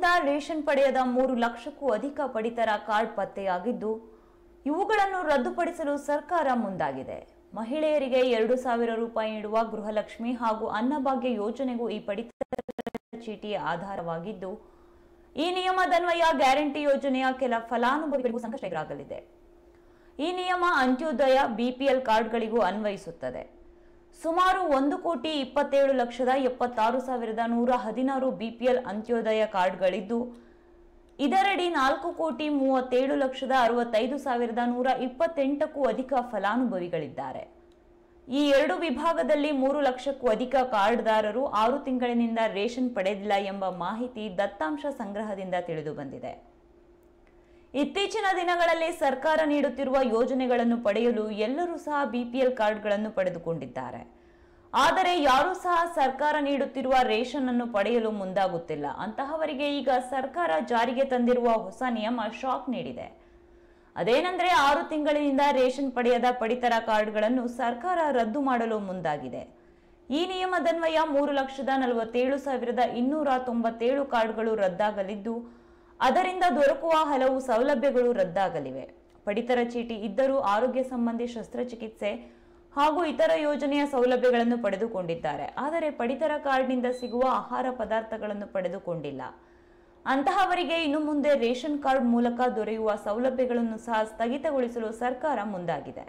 ತಿಂಗಳಿನಿಂದ ರೇಷನ್ ಪಡೆಯದ ಮೂರು ಲಕ್ಷಕ್ಕೂ ಅಧಿಕ ಪಡಿತರ ಕಾರ್ಡ್ ಪತ್ತೆಯಾಗಿದ್ದು ಇವುಗಳನ್ನು ರದ್ದುಪಡಿಸಲು ಸರ್ಕಾರ ಮುಂದಾಗಿದೆ ಮಹಿಳೆಯರಿಗೆ ಎರಡು ಸಾವಿರ ರೂಪಾಯಿ ನೀಡುವ ಗೃಹಲಕ್ಷ್ಮಿ ಹಾಗೂ ಅನ್ನಭಾಗ್ಯ ಯೋಜನೆಗೂ ಈ ಪಡಿತರ ಚೀಟಿ ಆಧಾರವಾಗಿದ್ದು ಈ ನಿಯಮದನ್ವಯ ಗ್ಯಾರಂಟಿ ಯೋಜನೆಯ ಕೆಲ ಫಲಾನುಭವಿಗಳಿಗೂ ಸಂಕಷ್ಟ ಎದುರಾಗಲಿದೆ ಈ ನಿಯಮ ಅಂತ್ಯೋದಯ ಬಿಪಿಎಲ್ ಕಾರ್ಡ್ಗಳಿಗೂ ಅನ್ವಯಿಸುತ್ತದೆ ಸುಮಾರು ಒಂದು ಕೋಟಿ ಇಪ್ಪತ್ತೇಳು ಲಕ್ಷದ ಎಪ್ಪತ್ತಾರು ಸಾವಿರದ ನೂರ ಹದಿನಾರು ಬಿಪಿಎಲ್ ಅಂತ್ಯೋದಯ ಕಾರ್ಡ್ಗಳಿದ್ದು ಇದರಡಿ ನಾಲ್ಕು ಕೋಟಿ ಮೂವತ್ತೇಳು ಲಕ್ಷದ ಅರವತ್ತೈದು ಸಾವಿರದ ನೂರ ಇಪ್ಪತ್ತೆಂಟಕ್ಕೂ ಅಧಿಕ ಫಲಾನುಭವಿಗಳಿದ್ದಾರೆ ಈ ಎರಡು ವಿಭಾಗದಲ್ಲಿ ಮೂರು ಲಕ್ಷಕ್ಕೂ ಅಧಿಕ ಕಾರ್ಡ್ದಾರರು ಆರು ತಿಂಗಳಿನಿಂದ ರೇಷನ್ ಪಡೆದಿಲ್ಲ ಎಂಬ ಮಾಹಿತಿ ದತ್ತಾಂಶ ಸಂಗ್ರಹದಿಂದ ತಿಳಿದುಬಂದಿದೆ ಇತ್ತೀಚಿನ ದಿನಗಳಲ್ಲಿ ಸರ್ಕಾರ ನೀಡುತ್ತಿರುವ ಯೋಜನೆಗಳನ್ನು ಪಡೆಯಲು ಎಲ್ಲರೂ ಸಹ ಬಿಪಿಎಲ್ ಕಾರ್ಡ್ಗಳನ್ನು ಪಡೆದುಕೊಂಡಿದ್ದಾರೆ ಆದರೆ ಯಾರೂ ಸಹ ಸರ್ಕಾರ ನೀಡುತ್ತಿರುವ ರೇಷನ್ ಅನ್ನು ಪಡೆಯಲು ಮುಂದಾಗುತ್ತಿಲ್ಲ ಅಂತಹವರಿಗೆ ಈಗ ಸರ್ಕಾರ ಜಾರಿಗೆ ತಂದಿರುವ ಹೊಸ ನಿಯಮ ಶಾಕ್ ನೀಡಿದೆ ಅದೇನೆಂದರೆ ಆರು ತಿಂಗಳಿನಿಂದ ರೇಷನ್ ಪಡೆಯದ ಪಡಿತರ ಕಾರ್ಡ್ಗಳನ್ನು ಸರ್ಕಾರ ರದ್ದು ಮಾಡಲು ಮುಂದಾಗಿದೆ ಈ ನಿಯಮದನ್ವಯ ಮೂರು ಲಕ್ಷದ ನಲವತ್ತೇಳು ಸಾವಿರದ ಇನ್ನೂರ ತೊಂಬತ್ತೇಳು ಕಾರ್ಡ್ಗಳು ರದ್ದಾಗಲಿದ್ದು ಅದರಿಂದ ದೊರಕುವ ಹಲವು ಸೌಲಭ್ಯಗಳು ರದ್ದಾಗಲಿವೆ ಪಡಿತರ ಚೀಟಿ ಇದ್ದರೂ ಆರೋಗ್ಯ ಸಂಬಂಧಿ ಶಸ್ತ್ರಚಿಕಿತ್ಸೆ ಹಾಗೂ ಇತರ ಯೋಜನೆಯ ಸೌಲಭ್ಯಗಳನ್ನು ಪಡೆದುಕೊಂಡಿದ್ದಾರೆ ಆದರೆ ಪಡಿತರ ಕಾರ್ಡ್ನಿಂದ ಸಿಗುವ ಆಹಾರ ಪದಾರ್ಥಗಳನ್ನು ಪಡೆದುಕೊಂಡಿಲ್ಲ ಅಂತಹವರಿಗೆ ಇನ್ನು ಮುಂದೆ ರೇಷನ್ ಕಾರ್ಡ್ ಮೂಲಕ ದೊರೆಯುವ ಸೌಲಭ್ಯಗಳನ್ನು ಸಹ ಸ್ಥಗಿತಗೊಳಿಸಲು ಸರ್ಕಾರ ಮುಂದಾಗಿದೆ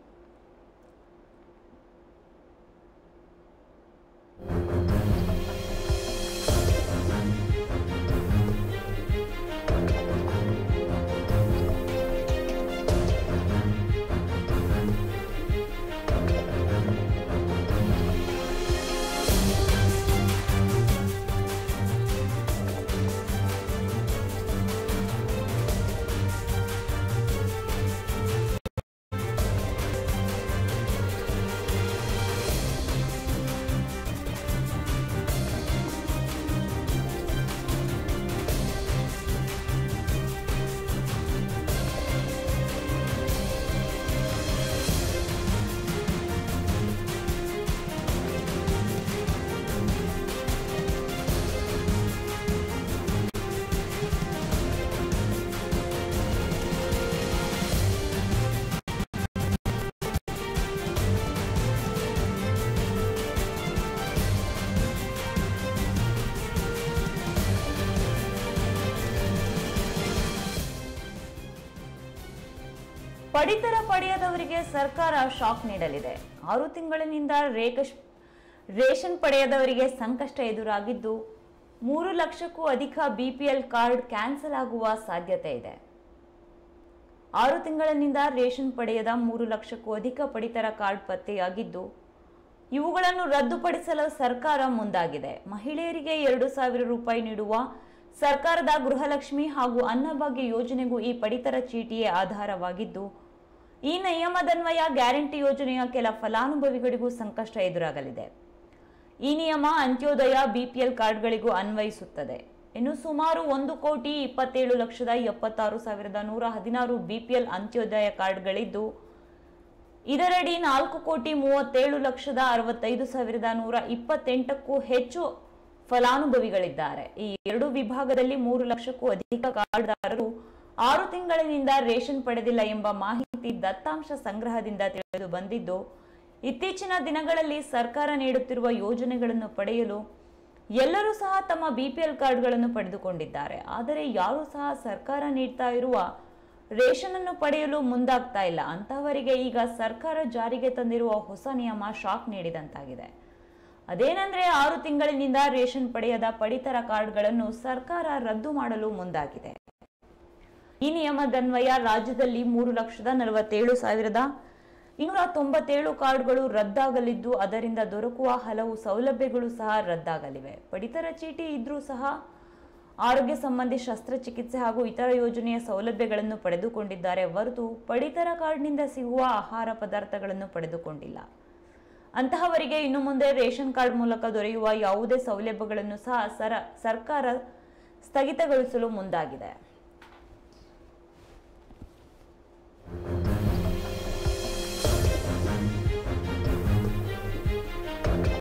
ಪಡಿತರ ಪಡೆಯದವರಿಗೆ ಸರ್ಕಾರ ಶಾಕ್ ನೀಡಲಿದೆ ಆರು ತಿಂಗಳಿನಿಂದ ರೇಕಶ್ ರೇಷನ್ ಪಡೆಯದವರಿಗೆ ಸಂಕಷ್ಟ ಎದುರಾಗಿದ್ದು ಮೂರು ಲಕ್ಷಕ್ಕೂ ಅಧಿಕ ಬಿಪಿಎಲ್ ಕಾರ್ಡ್ ಕ್ಯಾನ್ಸಲ್ ಆಗುವ ಸಾಧ್ಯತೆ ಇದೆ ಆರು ತಿಂಗಳಿನಿಂದ ರೇಷನ್ ಪಡೆಯದ ಮೂರು ಲಕ್ಷಕ್ಕೂ ಅಧಿಕ ಪಡಿತರ ಕಾರ್ಡ್ ಪತ್ತೆಯಾಗಿದ್ದು ಇವುಗಳನ್ನು ರದ್ದುಪಡಿಸಲು ಸರ್ಕಾರ ಮುಂದಾಗಿದೆ ಮಹಿಳೆಯರಿಗೆ ಎರಡು ಸಾವಿರ ರೂಪಾಯಿ ನೀಡುವ ಸರ್ಕಾರದ ಗೃಹಲಕ್ಷ್ಮಿ ಹಾಗೂ ಅನ್ನಭಾಗ್ಯ ಯೋಜನೆಗೂ ಈ ಪಡಿತರ ಚೀಟಿಯೇ ಆಧಾರವಾಗಿದ್ದು ಈ ನಿಯಮದನ್ವಯ ಗ್ಯಾರಂಟಿ ಯೋಜನೆಯ ಕೆಲ ಫಲಾನುಭವಿಗಳಿಗೂ ಸಂಕಷ್ಟ ಎದುರಾಗಲಿದೆ ಈ ನಿಯಮ ಅಂತ್ಯೋದಯ ಬಿಪಿಎಲ್ ಕಾರ್ಡ್ಗಳಿಗೂ ಅನ್ವಯಿಸುತ್ತದೆ ಇನ್ನು ಸುಮಾರು ಒಂದು ಕೋಟಿ ಇಪ್ಪತ್ತೇಳು ಲಕ್ಷದ ಎಪ್ಪತ್ತಾರು ಸಾವಿರದ ನೂರ ಹದಿನಾರು ಬಿಪಿಎಲ್ ಅಂತ್ಯೋದಯ ಕಾರ್ಡ್ಗಳಿದ್ದು ಇದರಡಿ ನಾಲ್ಕು ಕೋಟಿ ಮೂವತ್ತೇಳು ಲಕ್ಷದ ಅರವತ್ತೈದು ಸಾವಿರದ ನೂರ ಇಪ್ಪತ್ತೆಂಟಕ್ಕೂ ಹೆಚ್ಚು ಫಲಾನುಭವಿಗಳಿದ್ದಾರೆ ಈ ಎರಡು ವಿಭಾಗದಲ್ಲಿ ಮೂರು ಲಕ್ಷಕ್ಕೂ ಅಧಿಕ ಕಾರ್ಡ್ದಾರರು ಆರು ತಿಂಗಳಿನಿಂದ ರೇಷನ್ ಪಡೆದಿಲ್ಲ ಎಂಬ ಮಾಹಿತಿ ದತ್ತಾಂಶ ಸಂಗ್ರಹದಿಂದ ತಿಳಿದು ಬಂದಿದ್ದು ಇತ್ತೀಚಿನ ದಿನಗಳಲ್ಲಿ ಸರ್ಕಾರ ನೀಡುತ್ತಿರುವ ಯೋಜನೆಗಳನ್ನು ಪಡೆಯಲು ಎಲ್ಲರೂ ಸಹ ತಮ್ಮ ಬಿಪಿಎಲ್ ಕಾರ್ಡ್ಗಳನ್ನು ಪಡೆದುಕೊಂಡಿದ್ದಾರೆ ಆದರೆ ಯಾರೂ ಸಹ ಸರ್ಕಾರ ನೀಡ್ತಾ ಇರುವ ರೇಷನ್ ಅನ್ನು ಪಡೆಯಲು ಮುಂದಾಗ್ತಾ ಇಲ್ಲ ಅಂತಹವರಿಗೆ ಈಗ ಸರ್ಕಾರ ಜಾರಿಗೆ ತಂದಿರುವ ಹೊಸ ನಿಯಮ ಶಾಕ್ ನೀಡಿದಂತಾಗಿದೆ ಅದೇನೆಂದ್ರೆ ಆರು ತಿಂಗಳಿನಿಂದ ರೇಷನ್ ಪಡೆಯದ ಪಡಿತರ ಕಾರ್ಡ್ಗಳನ್ನು ಸರ್ಕಾರ ರದ್ದು ಮಾಡಲು ಮುಂದಾಗಿದೆ ಈ ನಿಯಮದನ್ವಯ ರಾಜ್ಯದಲ್ಲಿ ಮೂರು ಲಕ್ಷದ ನಲವತ್ತೇಳು ಸಾವಿರದ ಇನ್ನೂರ ತೊಂಬತ್ತೇಳು ಕಾರ್ಡ್ಗಳು ರದ್ದಾಗಲಿದ್ದು ಅದರಿಂದ ದೊರಕುವ ಹಲವು ಸೌಲಭ್ಯಗಳು ಸಹ ರದ್ದಾಗಲಿವೆ ಪಡಿತರ ಚೀಟಿ ಇದ್ರೂ ಸಹ ಆರೋಗ್ಯ ಸಂಬಂಧಿ ಶಸ್ತ್ರಚಿಕಿತ್ಸೆ ಹಾಗೂ ಇತರ ಯೋಜನೆಯ ಸೌಲಭ್ಯಗಳನ್ನು ಪಡೆದುಕೊಂಡಿದ್ದಾರೆ ಹೊರತು ಪಡಿತರ ಕಾರ್ಡ್ನಿಂದ ಸಿಗುವ ಆಹಾರ ಪದಾರ್ಥಗಳನ್ನು ಪಡೆದುಕೊಂಡಿಲ್ಲ ಅಂತಹವರಿಗೆ ಇನ್ನು ಮುಂದೆ ರೇಷನ್ ಕಾರ್ಡ್ ಮೂಲಕ ದೊರೆಯುವ ಯಾವುದೇ ಸೌಲಭ್ಯಗಳನ್ನು ಸಹ ಸರ ಸರ್ಕಾರ ಸ್ಥಗಿತಗೊಳಿಸಲು ಮುಂದಾಗಿದೆ